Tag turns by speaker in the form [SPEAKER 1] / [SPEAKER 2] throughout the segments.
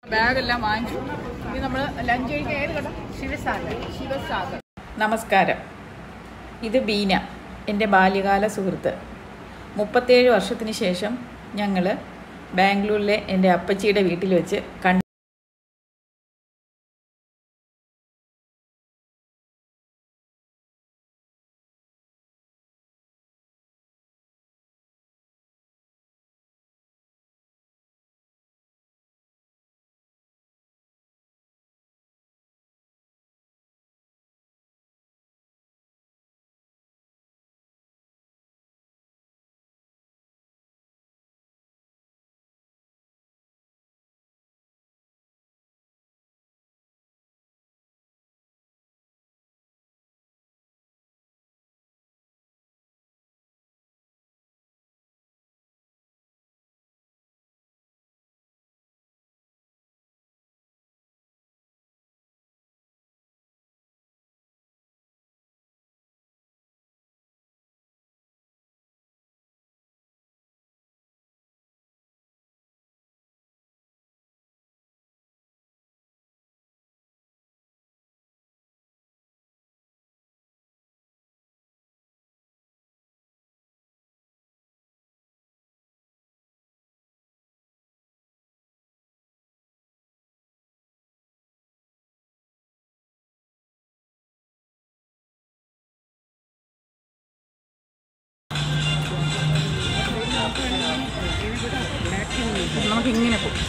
[SPEAKER 1] ബാഗെല്ലാം വാങ്ങിച്ചു ഇനി നമ്മൾ ലഞ്ച് കഴിക്കാൻ ഏത് കട ശിവസാഗർ ശിവസാഗർ
[SPEAKER 2] നമസ്കാരം ഇത് ബീന എൻ്റെ ബാല്യകാല സുഹൃത്ത് മുപ്പത്തേഴ് വർഷത്തിന് ശേഷം ഞങ്ങൾ ബാംഗ്ലൂരിലെ എൻ്റെ അപ്പച്ചിയുടെ വീട്ടിൽ വെച്ച് കണ്ടു
[SPEAKER 1] നമുക്ക് ഇങ്ങനെ പോകും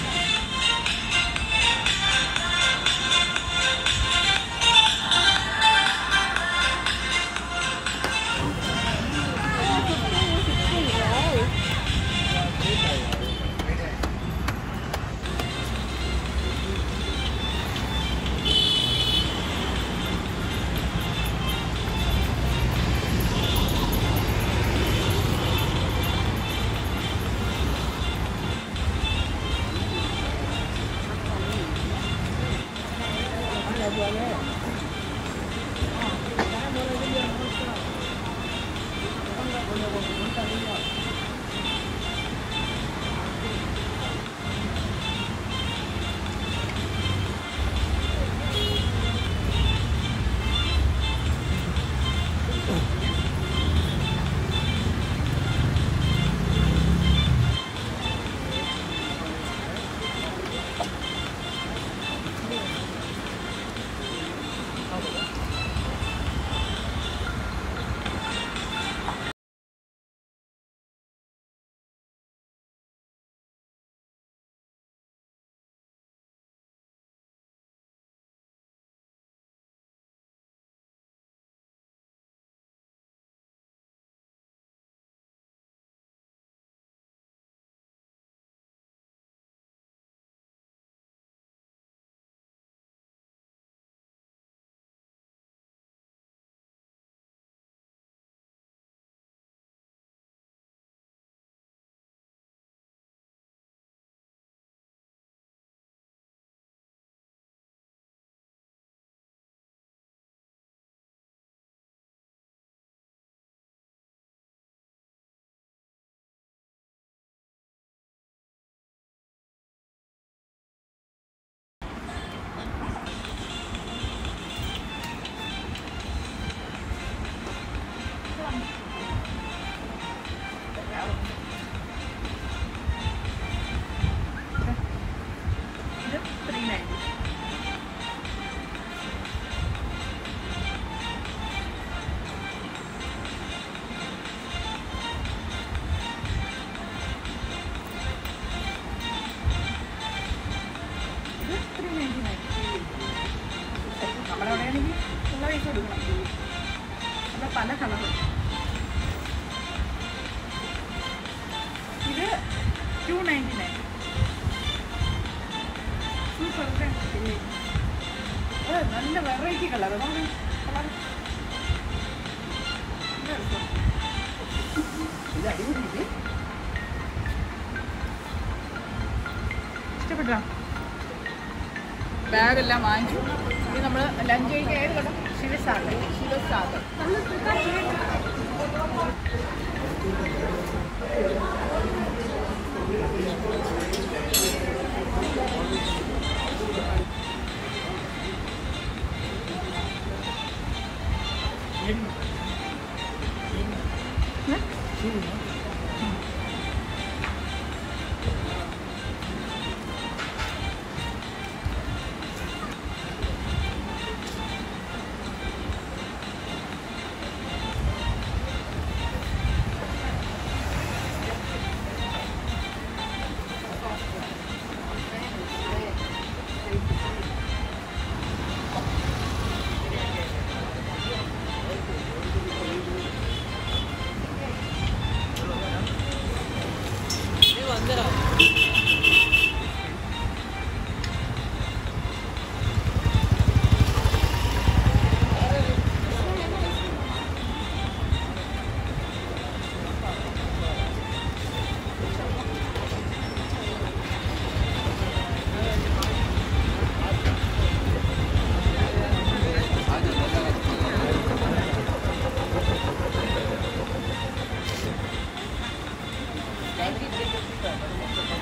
[SPEAKER 1] നമ്മുടെ അവിടെയാണെങ്കിൽ ഉള്ള പൈസ കൊടുക്കണം അവിടെ പല കളറും ഇത് ടു നയൻറ്റി നയൻ സൂപ്പർ പിന്നെ അത് നല്ല വെറൈറ്റി കളർ നമുക്ക് കളർ ഇഷ്ടപ്പെട്ടോ ബാഗെല്ലാം വാങ്ങിച്ചു ഇനി നമ്മൾ ലഞ്ച് കഴിക്കാൻ ഏത് കട ശിവസാഗർ ശിവസാഗർ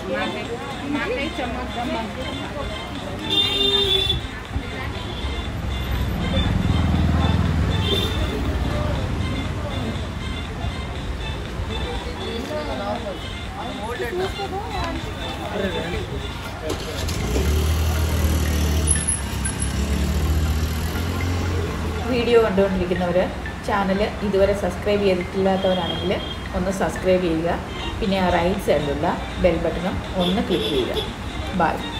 [SPEAKER 1] माके चम्मच दमा
[SPEAKER 2] വീഡിയോ കണ്ടുകൊണ്ടിരിക്കുന്നവർ ചാനൽ ഇതുവരെ സബ്സ്ക്രൈബ് ചെയ്തിട്ടില്ലാത്തവരാണെങ്കിൽ ഒന്ന് സബ്സ്ക്രൈബ് ചെയ്യുക പിന്നെ ആ റൈറ്റ് സൈഡിലുള്ള ബെൽ ബട്ടണും ഒന്ന് ക്ലിക്ക് ചെയ്യുക ബൈ